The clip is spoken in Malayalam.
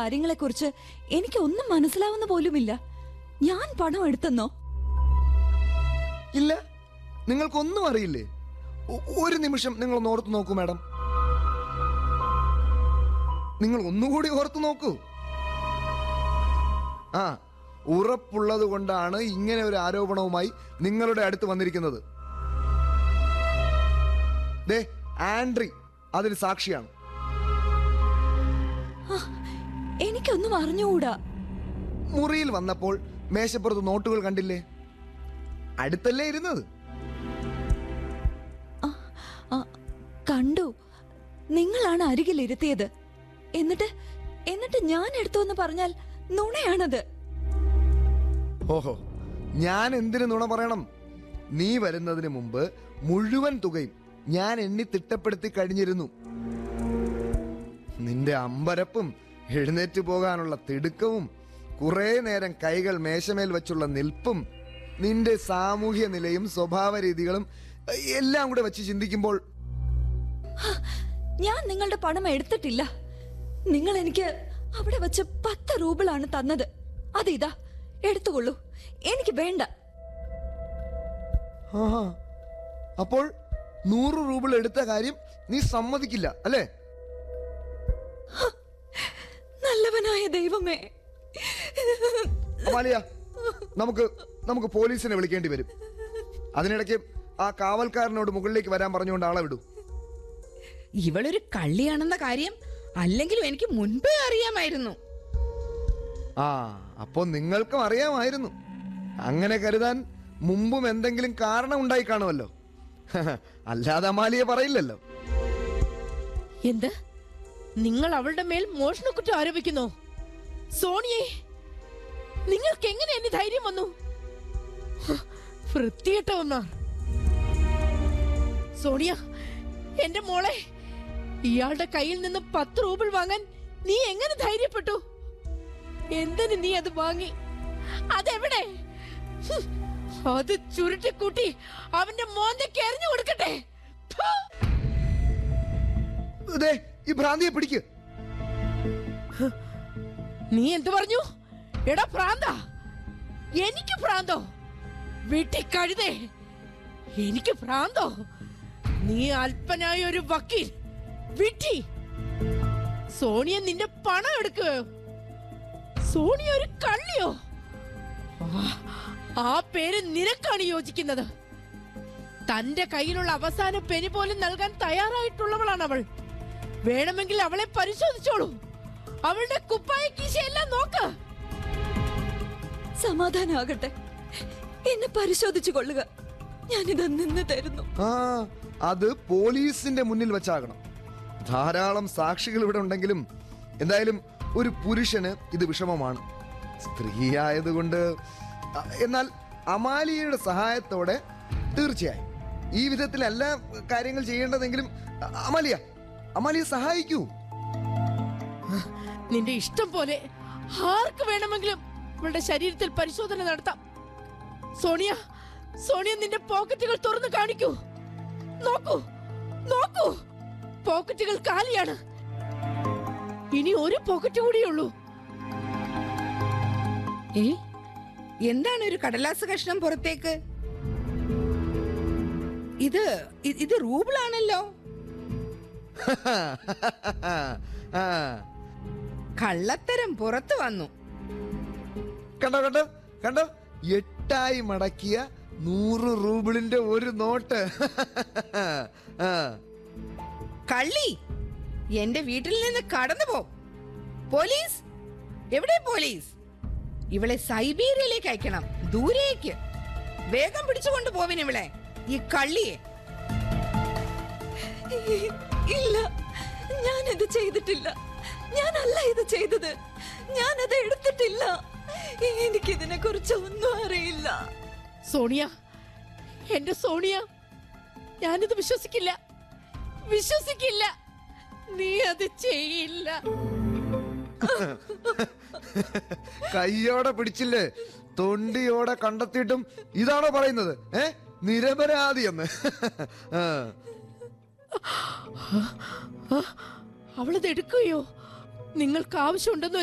കാര്യങ്ങളെക്കുറിച്ച് എനിക്ക് ഒന്നും മനസ്സിലാവുന്ന പോലുമില്ല ഞാൻ പണം എടുത്തെന്നോ ഇല്ല നിങ്ങൾക്കൊന്നും അറിയില്ലേ ഒ- ഒരു നിമിഷം നിങ്ങൾ ഒന്ന് ഓർത്ത് നോക്കൂ മാഡം നിങ്ങൾ ഒന്നുകൂടി ഓർത്ത് നോക്കൂ ആ ഉറപ്പുള്ളത് കൊണ്ടാണ് ഇങ്ങനെ ഒരു ആരോപണവുമായി നിങ്ങളുടെ അടുത്ത് വന്നിരിക്കുന്നത് ദേ ആൻഡ്രി അതിന് സാക്ഷിയാണ് എനിക്കൊന്നും അറിഞ്ഞുകൂടാ മുറിയിൽ വന്നപ്പോൾ മേശപ്പുറത്ത് നോട്ടുകൾ കണ്ടില്ലേ അടുത്തല്ലേ ഇരുന്നത് ആ, കണ്ടു നിങ്ങളാണ് അരികിലിരുത്തിയത് എന്നിട്ട് എന്നിട്ട് ഞാൻ എടുത്തു എന്ന് പറഞ്ഞാൽ നുണയാണത് ഓഹോ ഞാൻ എന്തിനു നുണ പറയണം നീ വരുന്നതിന് മുമ്പ് മുഴുവൻ തുകയും ഞാൻ എണ്ണി തിട്ടപ്പെടുത്തി കഴിഞ്ഞിരുന്നു നിന്റെ അമ്പരപ്പും എഴുന്നേറ്റ് പോകാനുള്ള തിടുക്കവും കുറെ നേരം കൈകൾ മേശമേൽ വെച്ചുള്ള നിൽപ്പും നിന്റെ സാമൂഹ്യ നിലയും സ്വഭാവ രീതികളും എല്ലാം കൂടെ വെച്ച് ചിന്തിക്കുമ്പോൾ ഞാൻ നിങ്ങളുടെ പണം എടുത്തിട്ടില്ല നിങ്ങൾ എനിക്ക് അവിടെ വെച്ച് പത്ത് റൂബിളാണ് തന്നത് അതിതാ എടുത്തുകൊള്ളൂ എനിക്ക് വേണ്ട ആഹാ. അപ്പോൾ നൂറ് റൂബിൾ എടുത്ത കാര്യം നീ സമ്മതിക്കില്ല അല്ലേ നല്ലവനായ ദൈവമേ അമാലിയ നമുക്ക് നമുക്ക് പോലീസിനെ വിളിക്കേണ്ടി വരും അതിനിടയ്ക്ക് ആ കാവൽക്കാരനോട് മുകളിലേക്ക് വരാൻ പറഞ്ഞുകൊണ്ട് ആളെ വിടൂ ഇവളൊരു കള്ളിയാണെന്ന കാര്യം അല്ലെങ്കിലും എനിക്ക് മുൻപേ അറിയാമായിരുന്നു ആ അപ്പോ നിങ്ങൾക്കും അറിയാമായിരുന്നു അങ്ങനെ കരുതാൻ മുമ്പും എന്തെങ്കിലും കാരണം ഉണ്ടായി കാണുമല്ലോ അല്ലാതെ അമാലിയെ പറയില്ലല്ലോ എന്ത് നിങ്ങൾ അവളുടെ മേൽ മോഷണക്കുറ്റം ആരോപിക്കുന്നു സോണിയെ നിങ്ങൾക്ക് എങ്ങനെ എന്നെ ധൈര്യം വന്നു വൃത്തികെട്ട ഒന്നാർ സോണിയ എന്റെ മോളെ ഇയാളുടെ കയ്യിൽ നിന്ന് പത്ത് റൂബിൾ വാങ്ങാൻ നീ എങ്ങനെ ധൈര്യപ്പെട്ടു എന്തിന് നീ അത് വാങ്ങി അതെവിടെ ഹും, അത് ചുരുട്ടിക്കൂട്ടി അവന്റെ മോന്തയ്ക്ക് എറിഞ്ഞു കൊടുക്കട്ടെ ഫു. ദേ, ഈ ഭ്രാന്തിയെ പിടിക്ക് നീ എന്തു പറഞ്ഞു എടാ ഭ്രാന്ത എനിക്ക് ഭ്രാന്തോ വീട്ടിൽ കഴുതേ എനിക്ക് ഭ്രാന്തോ നീ അല്പനായ ഒരു വക്കീൽ വിട്ടി സോണിയ നിന്റെ പണം എടുക്കുകയോ സോണിയ ഒരു കള്ളിയോ ആ, ആ പേര് നിനക്കാണ് യോജിക്കുന്നത് തന്റെ കയ്യിലുള്ള അവസാന പെനി പോലും നൽകാൻ തയ്യാറായിട്ടുള്ളവളാണ് അവൾ വേണമെങ്കിൽ അവളെ പരിശോധിച്ചോളൂ അവളുടെ കുപ്പായ കീശയെല്ലാം നോക്ക് സമാധാനാകട്ടെ എന്നെ പരിശോധിച്ചു കൊള്ളുക ഞാനിത് നിന്ന് തരുന്നു ആ അത് പോലീസിന്റെ മുന്നിൽ വെച്ചാകണം ധാരാളം സാക്ഷികൾ ഇവിടെ ഉണ്ടെങ്കിലും എന്തായാലും ഒരു പുരുഷന് ഇത് വിഷമമാണ് സ്ത്രീ ആയതുകൊണ്ട് അ- എന്നാൽ അമാലിയയുടെ സഹായത്തോടെ തീർച്ചയായും ഈ വിധത്തിലല്ല കാര്യങ്ങൾ ചെയ്യേണ്ടതെങ്കിലും അ- അമാലിയ അമാലിയ സഹായിക്കൂ നിന്റെ ഇഷ്ടം പോലെ ആർക്ക് വേണമെങ്കിലും അവളുടെ ശരീരത്തിൽ പരിശോധന നടത്താം സോണിയ സോണിയ നിന്റെ പോക്കറ്റുകൾ തുറന്നു കാണിക്കൂ നോക്കൂ നോക്കൂ പോക്കറ്റുകൾ കാലിയാണ് ഇനി ഒരു പോക്കറ്റ് കൂടിയുള്ളൂ ഏ എന്താണ് ഒരു കടലാസ് കഷ്ണം പുറത്തേക്ക് ഇത് ഇ- ഇത് റൂബിളാണല്ലോ ആ, കള്ളത്തരം പുറത്തു വന്നു കണ്ടോ കണ്ടോ കണ്ടോ എട്ടായി മടക്കിയ നൂറ് റൂബിളിന്റെ ഒരു നോട്ട് ആ കള്ളി എന്റെ വീട്ടിൽ നിന്ന് കടന്നു പോ പോലീസ് എവിടെ പോലീസ് ഇവളെ സൈബീരിയയിലേക്ക് അയക്കണം ദൂരേക്ക് വേഗം പിടിച്ചുകൊണ്ട് പോവിൻ ഇവളെ ഈ കള്ളിയെ ഇല്ല ഞാനിത് ചെയ്തിട്ടില്ല ഞാനല്ല ഇത് ചെയ്തത് ഞാനത് എടുത്തിട്ടില്ല എനിക്കിതിനെ കുറിച്ച് ഒന്നും അറിയില്ല സോണിയ എന്റെ സോണിയ ഞാനിത് വിശ്വസിക്കില്ല വിശ്വസിക്കില്ല നീ അത് ചെയ്യില്ല കയ്യോടെ പിടിച്ചില്ലേ തൊണ്ടിയോടെ കണ്ടെത്തിയിട്ടും ഇതാണോ പറയുന്നത് ഏ നിരപരാധി എന്ന് ആ. അവളത് എടുക്കുകയോ നിങ്ങൾക്ക് ആവശ്യമുണ്ടെന്ന്